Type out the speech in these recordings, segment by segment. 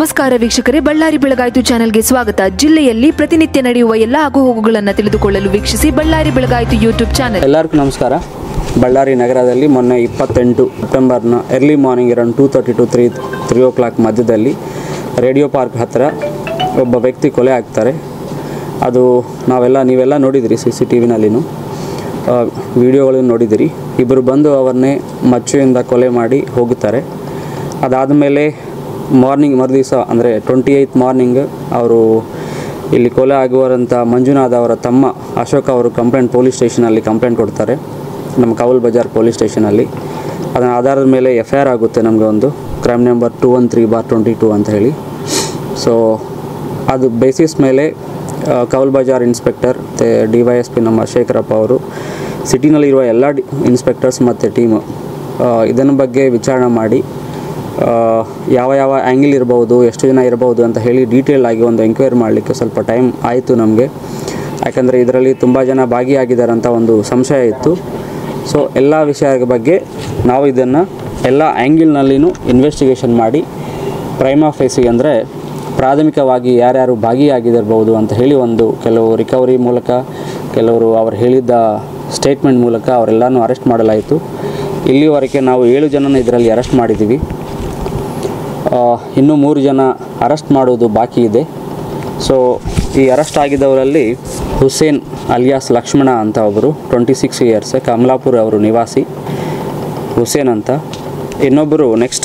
ನಮಸ್ಕಾರ ವೀಕ್ಷಕರೇ ಬಳ್ಳಾರಿ ಬೆಳಗಾಯಿತು ಚಾನೆಲ್ಗೆ ಸ್ವಾಗತ ಜಿಲ್ಲೆಯಲ್ಲಿ ಪ್ರತಿನಿತ್ಯ ನಡೆಯುವ ಎಲ್ಲ ಆಗುಹೋಗುಗಳನ್ನು ತಿಳಿದುಕೊಳ್ಳಲು ವೀಕ್ಷಿಸಿ ಬಳ್ಳಾರಿ ಬೆಳಗಾಯಿತು ಯೂಟ್ಯೂಬ್ ಚಾನೆಲ್ ಎಲ್ಲರಿಗೂ ನಮಸ್ಕಾರ ಬಳ್ಳಾರಿ ನಗರದಲ್ಲಿ ಮೊನ್ನೆ ಇಪ್ಪತ್ತೆಂಟು ಸೆಪ್ಟೆಂಬರ್ನ early morning around two thirty to three three o'clock ಮಧ್ಯದಲ್ಲಿ ರೇಡಿಯೋ ಪಾರ್ಕ್ ಹತ್ತಿರ ಒಬ್ಬ ವ್ಯಕ್ತಿ ಕೊಲೆ ಆಗ್ತಾರೆ ಅದು ನಾವೆಲ್ಲ ನೀವೆಲ್ಲ ನೋಡಿದಿರಿ ಸಿ ಸಿ ಟಿ ವಿನಲ್ಲಿನೂ ವಿಡಿಯೋಗಳನ್ನು ನೋಡಿದಿರಿ ಇಬ್ಬರು ಬಂದು ಅವರನ್ನೇ ಮಚ್ಚೆಯಿಂದ ಕೊಲೆ ಮಾಡಿ ಹೋಗುತ್ತಾರೆ ಅದಾದಮೇಲೆ ಮಾರ್ನಿಂಗ್ ಮರುದಿವಸ ಅಂದರೆ ಟ್ವೆಂಟಿ ಏಯ್ತ್ ಮಾರ್ನಿಂಗ್ ಅವರು ಇಲ್ಲಿ ಕೊಲೆ ಆಗುವರಂಥ ಮಂಜುನಾಥ್ ಅವರ ತಮ್ಮ ಅಶೋಕ್ ಅವರು ಕಂಪ್ಲೇಂಟ್ ಪೊಲೀಸ್ ಸ್ಟೇಷನಲ್ಲಿ ಕಂಪ್ಲೇಂಟ್ ಕೊಡ್ತಾರೆ ನಮ್ಮ ಕವಲ್ ಬಜಾರ್ ಪೊಲೀಸ್ ಸ್ಟೇಷನಲ್ಲಿ ಅದರ ಆಧಾರದ ಮೇಲೆ ಎಫ್ ಐ ಆರ್ ಆಗುತ್ತೆ ನಮಗೆ ಒಂದು crime number two one three bar twenty two ಅಂತ ಹೇಳಿ ಸೊ ಅದು ಬೇಸಿಸ್ ಮೇಲೆ ಆ, ಕವಲ್ ಬಜಾರ್ ಇನ್ಸ್ಪೆಕ್ಟರ್ ಮತ್ತು ಡಿ ವೈ ಎಸ್ ಪಿ ನಮ್ಮ ಶೇಖರಪ್ಪ ಅವರು ಸಿಟಿನಲ್ಲಿರುವ ಎಲ್ಲ ಡಿ ಇನ್ಸ್ಪೆಕ್ಟರ್ಸ್ ಮತ್ತು ಟೀಮು ಇದನ್ನ ಬಗ್ಗೆ ವಿಚಾರಣೆ ಮಾಡಿ ಆ, ಯಾವ ಯಾವ ಆ್ಯಂಗಿಲ್ ಇರ್ಬೋದು ಎಷ್ಟು ಜನ ಇರ್ಬೋದು ಅಂತ ಹೇಳಿ ಡೀಟೇಲ್ ಆಗಿ ಒಂದು ಎಂಕ್ವೈರಿ ಮಾಡಲಿಕ್ಕೆ ಸ್ವಲ್ಪ ಟೈಮ್ ಆಯಿತು ನಮಗೆ ಯಾಕಂದರೆ ಇದರಲ್ಲಿ ತುಂಬ ಜನ ಭಾಗಿಯಾಗಿದ್ದಾರೆ ಅಂತ ಒಂದು ಸಂಶಯ ಇತ್ತು ಸೊ ಎಲ್ಲ ವಿಷಯದ ಬಗ್ಗೆ ನಾವು ಇದನ್ನು ಎಲ್ಲ ಆ್ಯಂಗಿಲ್ನಲ್ಲಿನೂ ಇನ್ವೆಸ್ಟಿಗೇಷನ್ ಮಾಡಿ ಪ್ರೈಮಾ ಫೇಸಿಗೆ ಅಂದರೆ ಪ್ರಾಥಮಿಕವಾಗಿ ಯಾರ್ಯಾರು ಭಾಗಿಯಾಗಿದಿರ್ಬೋದು ಅಂತ ಹೇಳಿ ಒಂದು ಕೆಲವು ರಿಕವರಿ ಮೂಲಕ ಕೆಲವರು ಅವ್ರು ಹೇಳಿದ್ದ ಸ್ಟೇಟ್ಮೆಂಟ್ ಮೂಲಕ ಅವರೆಲ್ಲನೂ ಅರೆಸ್ಟ್ ಮಾಡಲಾಯಿತು ಇಲ್ಲಿವರೆಗೆ ನಾವು ಏಳು ಜನನ ಇದರಲ್ಲಿ ಅರೆಸ್ಟ್ ಮಾಡಿದ್ದೀವಿ ಆ, ಇನ್ನೂ ಮೂರು ಜನ ಅರೆಸ್ಟ್ ಮಾಡೋದು ಬಾಕಿ ಇದೆ ಸೊ ಈ ಅರೆಸ್ಟ್ ಆಗಿದ್ದವರಲ್ಲಿ ಹುಸೇನ್ ಅಲಿಯಾಸ್ ಲಕ್ಷ್ಮಣ ಅಂತ ಒಬ್ಬರು ಟ್ವೆಂಟಿ ಸಿಕ್ಸ್ ಇಯರ್ಸ್ ಕಮಲಾಪುರ ಅವರು ನಿವಾಸಿ ಹುಸೇನ್ ಅಂತ ಇನ್ನೊಬ್ಬರು next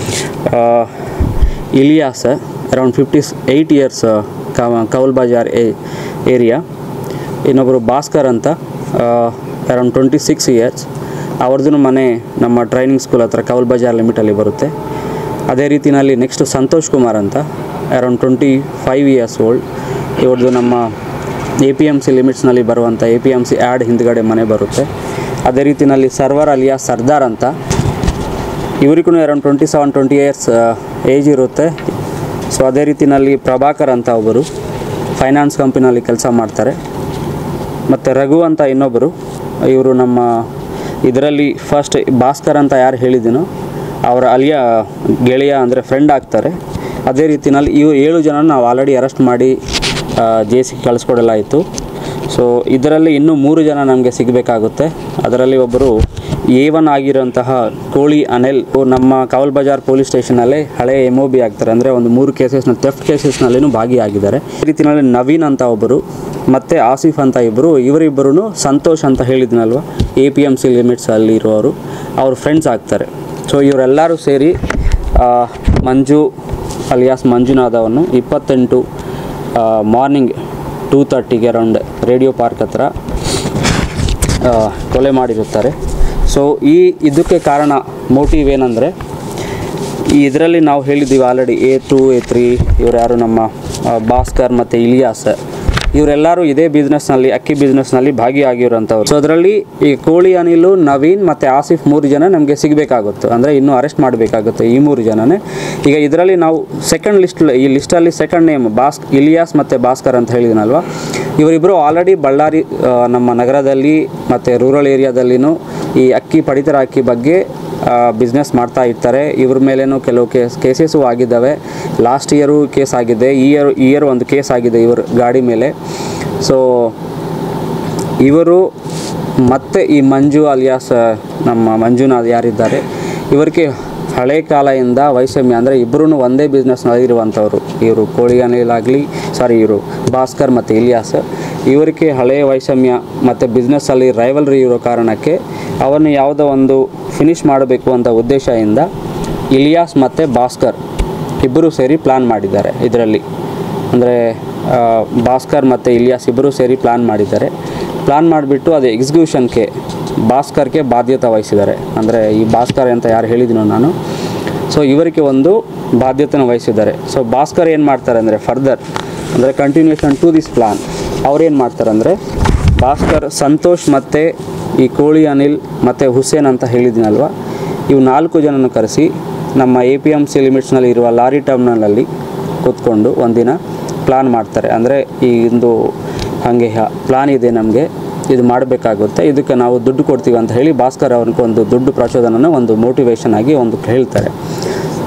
Ilyas around fifty eight years Cowl Bazaar ಏ ಏರಿಯಾ ಇನ್ನೊಬ್ಬರು ಭಾಸ್ಕರ್ ಅಂತ ಅರೌಂಡ್ ಟ್ವೆಂಟಿ ಸಿಕ್ಸ್ ಇಯರ್ಸ್ ಅವ್ರದ್ದು ಮನೆ ನಮ್ಮ ಟ್ರೈನಿಂಗ್ ಸ್ಕೂಲ್ ಹತ್ರ ಕವಲ್ ಬಜಾರ್ ಲಿಮಿಟಲ್ಲಿ ಬರುತ್ತೆ ಅದೇ ರೀತಿಯಲ್ಲಿ ನೆಕ್ಸ್ಟ್ ಸಂತೋಷ್ ಕುಮಾರ್ ಅಂತ around twenty five years old ಇವ್ರದ್ದು ನಮ್ಮ ಎ ಪಿ ಎಮ್ ಸಿ ಲಿಮಿಟ್ಸ್ನಲ್ಲಿ ಬರುವಂಥ A P M C yard ಹಿಂದ್ಗಡೆ ಮನೆ ಬರುತ್ತೆ ಅದೇ ರೀತಿಯಲ್ಲಿ ಸರ್ವರ್ ಅಲಿಯಾ ಸರ್ದಾರ್ ಅಂತ ಇವರಿಗೂ around twenty seven twenty years age ಇರುತ್ತೆ ಸೊ ಅದೇ ರೀತಿಯಲ್ಲಿ ಪ್ರಭಾಕರ್ ಅಂತ ಒಬ್ಬರು ಫೈನಾನ್ಸ್ ಕಂಪ್ನಿನಲ್ಲಿ ಕೆಲಸ ಮಾಡ್ತಾರೆ ಮತ್ತು ರಘು ಅಂತ ಇನ್ನೊಬ್ಬರು ಇವರು ನಮ್ಮ ಇದರಲ್ಲಿ ಫಸ್ಟ್ ಭಾಸ್ಕರ್ ಅಂತ ಯಾರು ಹೇಳಿದ್ದೀನೋ ಅವರ ಅಲಿಯ ಗೆಳೆಯ ಅಂದರೆ ಫ್ರೆಂಡ್ ಆಗ್ತಾರೆ ಅದೇ ರೀತಿಯಲ್ಲಿ ಇವು ಏಳು ಜನ ನಾವು ಆಲ್ರೆಡಿ ಅರೆಸ್ಟ್ ಮಾಡಿ ಜೆ ಸಿ ಕಳಿಸ್ಕೊಡಲಾಯಿತು ಸೊ ಇದರಲ್ಲಿ ಇನ್ನೂ ಮೂರು ಜನ ನಮಗೆ ಸಿಗಬೇಕಾಗುತ್ತೆ ಅದರಲ್ಲಿ ಒಬ್ಬರು ಎ ಒನ್ ಆಗಿರೋಂತಹ ಕೋಳಿ ಅನಿಲ್ ಇವ್ರು ನಮ್ಮ ಕವಲ್ ಬಜಾರ್ ಪೊಲೀಸ್ ಸ್ಟೇಷನಲ್ಲೇ ಹಳೆ ಎಮ್ ಒ ಬಿ ಆಗ್ತಾರೆ ಅಂದರೆ ಒಂದು ಮೂರು ಕೇಸಸ್ನ ಥೆಫ್ಟ್ ಕೇಸಸ್ನಲ್ಲಿನೂ ಭಾಗಿಯಾಗಿದ್ದಾರೆ ಈ ರೀತಿಯಲ್ಲಿ ನವೀನ್ ಅಂತ ಒಬ್ಬರು ಮತ್ತು ಆಸಿಫ್ ಅಂತ ಇಬ್ಬರು ಇವರಿಬ್ಬರು ಸಂತೋಷ್ ಅಂತ ಹೇಳಿದ್ನಲ್ವ A P M C limits ಅಲ್ಲಿ ಇರುವವರು ಅವ್ರ ಫ್ರೆಂಡ್ಸ್ ಆಗ್ತಾರೆ ಸೊ ಇವರೆಲ್ಲರೂ ಸೇರಿ ಆ, ಮಂಜು ಅಲಿಯಾಸ್ ಮಂಜುನಾಥವನ್ನು ಇಪ್ಪತ್ತೆಂಟು ಮಾರ್ನಿಂಗ್ ಟೂ ತರ್ಟಿಗೆ ಅರೌಂಡ್ ರೇಡಿಯೋ ಪಾರ್ಕ್ ಹತ್ರ ಆ, ಕೊಲೆ ಮಾಡಿರುತ್ತಾರೆ ಸೊ ಈ ಇದಕ್ಕೆ ಕಾರಣ ಮೋಟಿವ್ ಏನಂದರೆ ಈ ಇದರಲ್ಲಿ ನಾವು ಹೇಳಿದ್ದೀವಿ already A two A three ಇವ್ರು ಯಾರು ನಮ್ಮ ಆ, ಭಾಸ್ಕರ್ ಮತ್ತು ಇಲಿಯಾಸ್ ಇವರೆಲ್ಲರೂ ಇದೇ ಬಿಸ್ನೆಸ್ನಲ್ಲಿ ಅಕ್ಕಿ ಬಿಸ್ನೆಸ್ನಲ್ಲಿ ಭಾಗಿಯಾಗಿರೋಂಥವ್ರು ಸೊ ಅದರಲ್ಲಿ ಈ ಕೋಳಿ ಅನಿಲು ನವೀನ್ ಮತ್ತು ಆಸಿಫ್ ಮೂರು ಜನ ನಮಗೆ ಸಿಗಬೇಕಾಗುತ್ತೆ ಅಂದರೆ ಇನ್ನೂ ಅರೆಸ್ಟ್ ಮಾಡಬೇಕಾಗುತ್ತೆ ಈ ಮೂರು ಜನನೇ ಈಗ ಇದರಲ್ಲಿ ನಾವು ಸೆಕೆಂಡ್ ಲಿಸ್ಟ್ ಈ ಲಿಸ್ಟಲ್ಲಿ ಸೆಕೆಂಡ್ ನೇಮ್ ಬಾಸ್ ಇಲಿಯಾಸ್ ಮತ್ತು ಭಾಸ್ಕರ್ ಅಂತ ಹೇಳಿದಿನಲ್ವ ಇವರಿಬ್ಬರು ಆಲ್ರೆಡಿ ಬಳ್ಳಾರಿ ಆ, ನಮ್ಮ ನಗರದಲ್ಲಿ ಮತ್ತು ರೂರಲ್ ಏರಿಯಾದಲ್ಲಿನೂ ಈ ಅಕ್ಕಿ ಪಡಿತರ ಅಕ್ಕಿ ಬಗ್ಗೆ ಬಿಸ್ನೆಸ್ ಮಾಡ್ತಾ ಇರ್ತಾರೆ ಇವ್ರ ಮೇಲೇನೂ ಕೆಲವು ಕೇಸ್ ಕೇಸಸ್ಸು ಆಗಿದ್ದಾವೆ ಲಾಸ್ಟ್ ಇಯರು ಕೇಸ್ ಆಗಿದೆ ಈ ಇಯರ್ ಈ ಇಯರ್ ಒಂದು ಕೇಸ್ ಆಗಿದೆ ಇವ್ರ ಗಾಡಿ ಮೇಲೆ ಸೊ ಇವರು ಮತ್ತೆ ಈ ಮಂಜು ಅಲಿಯಾಸ್ ನಮ್ಮ ಮಂಜುನಾಥ್ ಯಾರಿದ್ದಾರೆ ಇವರಿಗೆ ಹಳೆ ಕಾಲದಿಂದ ವೈಷಮ್ಯ ಅಂದರೆ ಇಬ್ಬರೂ ಒಂದೇ ಬಿಸ್ನೆಸ್ನಲ್ಲಿ ಇರುವಂಥವ್ರು ಇವರು ಕೋಳಿ ಅನಿಲಾಗಲಿ ಸಾರಿ ಇವರು ಭಾಸ್ಕರ್ ಮತ್ತು ಇಲಿಯಾಸ್ ಇವರಿಗೆ ಹಳೆಯ ವೈಷಮ್ಯ ಮತ್ತು ಬಿಸ್ನೆಸ್ಸಲ್ಲಿ ರೈವಲ್ರಿ ಇರೋ ಕಾರಣಕ್ಕೆ ಅವನ್ನು ಯಾವುದೋ ಒಂದು ಫಿನಿಷ್ ಮಾಡಬೇಕು ಅಂತ ಉದ್ದೇಶದಿಂದ ಇಲಿಯಾಸ್ ಮತ್ತು ಭಾಸ್ಕರ್ ಇಬ್ಬರು ಸೇರಿ ಪ್ಲ್ಯಾನ್ ಮಾಡಿದ್ದಾರೆ ಇದರಲ್ಲಿ ಅಂದರೆ ಭಾಸ್ಕರ್ ಮತ್ತು ಇಲಿಯಾಸ್ ಇಬ್ಬರು ಸೇರಿ ಪ್ಲ್ಯಾನ್ ಮಾಡಿದ್ದಾರೆ ಪ್ಲ್ಯಾನ್ ಮಾಡಿಬಿಟ್ಟು ಅದು ಎಕ್ಸಿಕ್ಯೂಷನ್ಗೆ ಭಾಸ್ಕರ್ಗೆ ಬಾಧ್ಯತೆ ವಹಿಸಿದ್ದಾರೆ ಅಂದರೆ ಈ ಭಾಸ್ಕರ್ ಅಂತ ಯಾರು ಹೇಳಿದ್ದೀನೋ ನಾನು ಸೊ ಇವರಿಗೆ ಒಂದು ಬಾಧ್ಯತೆನ ವಹಿಸಿದ್ದಾರೆ ಸೊ ಭಾಸ್ಕರ್ ಏನು ಮಾಡ್ತಾರೆ ಅಂದರೆ ಫರ್ದರ್ ಅಂದರೆ ಕಂಟಿನ್ಯೂಷನ್ ಟು ದಿಸ್ ಪ್ಲಾನ್ ಅವ್ರೇನು ಮಾಡ್ತಾರೆ ಅಂದರೆ ಭಾಸ್ಕರ್ ಸಂತೋಷ್ ಮತ್ತು ಈ ಕೋಳಿ ಅನಿಲ್ ಮತ್ತು ಹುಸೇನ್ ಅಂತ ಹೇಳಿದ್ದೀನಲ್ವ ಇವು ನಾಲ್ಕು ಜನನ ಕರೆಸಿ ನಮ್ಮ ಎ ಪಿ ಎಮ್ ಸಿ ಲಿಮಿಟ್ಸ್ನಲ್ಲಿ ಇರುವ ಲಾರಿ ಟರ್ಮಿನಲಲ್ಲಿ ಕೂತ್ಕೊಂಡು ಒಂದಿನ ಪ್ಲಾನ್ ಮಾಡ್ತಾರೆ ಅಂದರೆ ಈ ಒಂದು ಹಾಗೆ ಪ್ಲಾನ್ ಇದೆ ನಮಗೆ ಇದು ಮಾಡಬೇಕಾಗುತ್ತೆ ಇದಕ್ಕೆ ನಾವು ದುಡ್ಡು ಕೊಡ್ತೀವಿ ಅಂತ ಹೇಳಿ ಭಾಸ್ಕರ್ ಅವ್ರಿಗೆ ಒಂದು ದುಡ್ಡು ಪ್ರಚೋದನನ ಒಂದು ಮೋಟಿವೇಶನ್ ಆಗಿ ಒಂದು ಹೇಳ್ತಾರೆ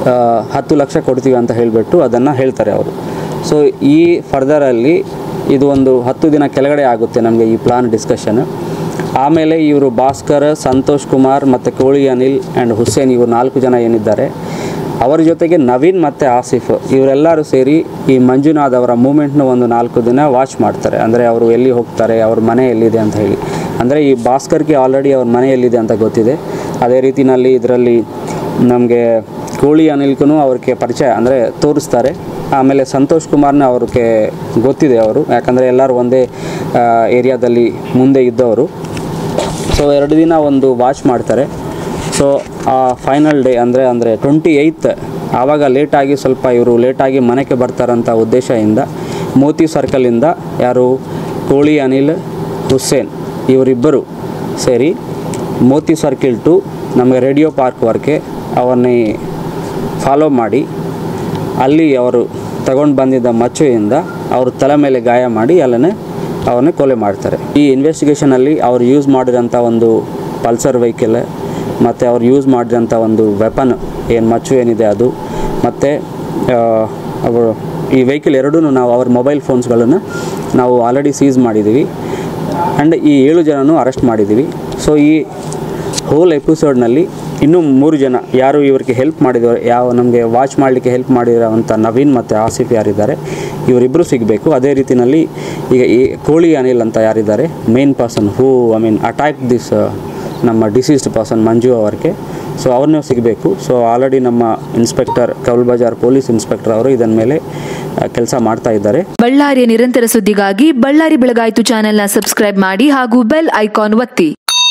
ಆ, ಹತ್ತು ಲಕ್ಷ ಕೊಡ್ತೀವಿ ಅಂತ ಹೇಳಿಬಿಟ್ಟು ಅದನ್ನು ಹೇಳ್ತಾರೆ ಅವರು ಸೊ ಈ ಫರ್ದರಲ್ಲಿ ಇದು ಒಂದು ಹತ್ತು ದಿನ ಕೆಳಗಡೆ ಆಗುತ್ತೆ ನಮಗೆ ಈ ಪ್ಲಾನ್ ಡಿಸ್ಕಷನ್ ಆಮೇಲೆ ಇವರು ಭಾಸ್ಕರ್ ಸಂತೋಷ್ ಕುಮಾರ್ ಮತ್ತು ಕೋಳಿ ಅನಿಲ್ ಆ್ಯಂಡ್ ಹುಸೇನ್ ಇವರು ನಾಲ್ಕು ಜನ ಏನಿದ್ದಾರೆ ಅವರ ಜೊತೆಗೆ ನವೀನ್ ಮತ್ತು ಆಸಿಫ್ ಇವರೆಲ್ಲರೂ ಸೇರಿ ಈ ಮಂಜುನಾಥ್ ಅವರ ಮೂಮೆಂಟ್ನ ಒಂದು ನಾಲ್ಕು ದಿನ ವಾಚ್ ಮಾಡ್ತಾರೆ ಅಂದರೆ ಅವರು ಎಲ್ಲಿ ಹೋಗ್ತಾರೆ ಅವ್ರ ಮನೆ ಎಲ್ಲಿದೆ ಅಂತ ಹೇಳಿ ಅಂದರೆ ಈ ಭಾಸ್ಕರ್ಗೆ ಆಲ್ರೆಡಿ ಅವ್ರ ಮನೆ ಎಲ್ಲಿದೆ ಅಂತ ಗೊತ್ತಿದೆ ಅದೇ ರೀತಿನಲ್ಲಿ ಇದರಲ್ಲಿ ನಮಗೆ ಕೋಳಿ ಅನಿಲ್ಗೂ ಅವ್ರಿಗೆ ಪರಿಚಯ ಅಂದರೆ ತೋರಿಸ್ತಾರೆ ಆಮೇಲೆ ಸಂತೋಷ್ ಕುಮಾರ್ನ ಅವ್ರಿಗೆ ಗೊತ್ತಿದೆ ಅವರು ಯಾಕಂದರೆ ಎಲ್ಲರೂ ಒಂದೇ ಏರಿಯಾದಲ್ಲಿ ಮುಂದೆ ಇದ್ದವರು ಸೊ ಎರಡು ದಿನ ಒಂದು ವಾಚ್ ಮಾಡ್ತಾರೆ ಸೊ ಆ ಫೈನಲ್ ಡೇ ಅಂದರೆ ಅಂದರೆ ಟ್ವೆಂಟಿ ಏಯ್ತ್ ಆವಾಗ ಲೇಟಾಗಿ ಸ್ವಲ್ಪ ಇವರು ಲೇಟಾಗಿ ಮನೆಗೆ ಬರ್ತಾರಂಥ ಉದ್ದೇಶದಿಂದ ಮೋತಿ ಸರ್ಕಲಿಂದ ಯಾರು ಕೋಳಿ ಅನಿಲ್ ಹುಸೇನ್ ಇವರಿಬ್ಬರು ಸೇರಿ ಮೋತಿ ಸರ್ಕಿಲ್ ಟು ನಮಗೆ ರೇಡಿಯೋ ಪಾರ್ಕ್ವರೆಗೆ ಅವನ್ನೇ ಫಾಲೋ ಮಾಡಿ ಅಲ್ಲಿ ಅವರು ತಗೊಂಡು ಬಂದಿದ್ದ ಮಚ್ಚೆಯಿಂದ ಅವ್ರ ತಲೆ ಮೇಲೆ ಗಾಯ ಮಾಡಿ ಅಲ್ಲೇ ಅವನ್ನೇ ಕೊಲೆ ಮಾಡ್ತಾರೆ ಈ ಇನ್ವೆಸ್ಟಿಗೇಷನಲ್ಲಿ ಅವ್ರು ಯೂಸ್ ಮಾಡಿರೋಂಥ ಒಂದು ಪಲ್ಸರ್ ವೆಹಿಕಲ್ ಮತ್ತು ಅವ್ರು ಯೂಸ್ ಮಾಡಿರೋಂಥ ಒಂದು ವೆಪನ್ ಏನು ಮಚ್ಚು ಏನಿದೆ ಅದು ಮತ್ತು ಅವರು ಈ ವೆಹಿಕಲ್ ಎರಡೂ ನಾವು ಅವ್ರ ಮೊಬೈಲ್ ಫೋನ್ಸ್ಗಳನ್ನು ನಾವು ಆಲ್ರೆಡಿ ಸೀಸ್ ಮಾಡಿದ್ದೀವಿ ಆ್ಯಂಡ್ ಈ ಏಳು ಜನನೂ ಅರೆಸ್ಟ್ ಮಾಡಿದ್ದೀವಿ ಸೊ ಈ ಹೋಲ್ ಎಪಿಸೋಡ್ನಲ್ಲಿ ಇನ್ನೂ ಮೂರು ಜನ ಯಾರು ಇವರಿಗೆ ಹೆಲ್ಪ್ ಮಾಡಿದವರು ಯಾವ ನಮಗೆ ವಾಚ್ ಮಾಡಲಿಕ್ಕೆ ಹೆಲ್ಪ್ ಮಾಡಿರೋವಂಥ ನವೀನ್ ಮತ್ತು ಆಸಿಫ್ ಯಾರಿದ್ದಾರೆ ಇವರಿಬ್ಬರು ಸಿಗಬೇಕು ಅದೇ ರೀತಿಯಲ್ಲಿ ಈಗ ಈ ಕೋಳಿ ಅನಿಲ್ ಅಂತ ಯಾರಿದ್ದಾರೆ main person who I mean attack this ನಮ್ಮ ಡಿಸೀಸ್ಡ್ ಪರ್ಸನ್ ಮಂಜು ಅವರಿಗೆ ಸೊ ಅವ್ರನ್ನೂ ಸಿಗಬೇಕು ಸೊ ಆಲ್ರೆಡಿ ನಮ್ಮ inspector Cowl Bazaar police inspector ಅವರು ಇದರ ಮೇಲೆ ಕೆಲಸ ಮಾಡ್ತಾ ಇದ್ದಾರೆ ಬಳ್ಳಾರಿಯ ನಿರಂತರ ಸುದ್ದಿಗಾಗಿ ಬಳ್ಳಾರಿ ಬೆಳಗಾಯಿತು ಚಾನೆಲ್ನ ಸಬ್ಸ್ಕ್ರೈಬ್ ಮಾಡಿ ಹಾಗೂ ಬೆಲ್ ಐಕಾನ್ ಒತ್ತಿ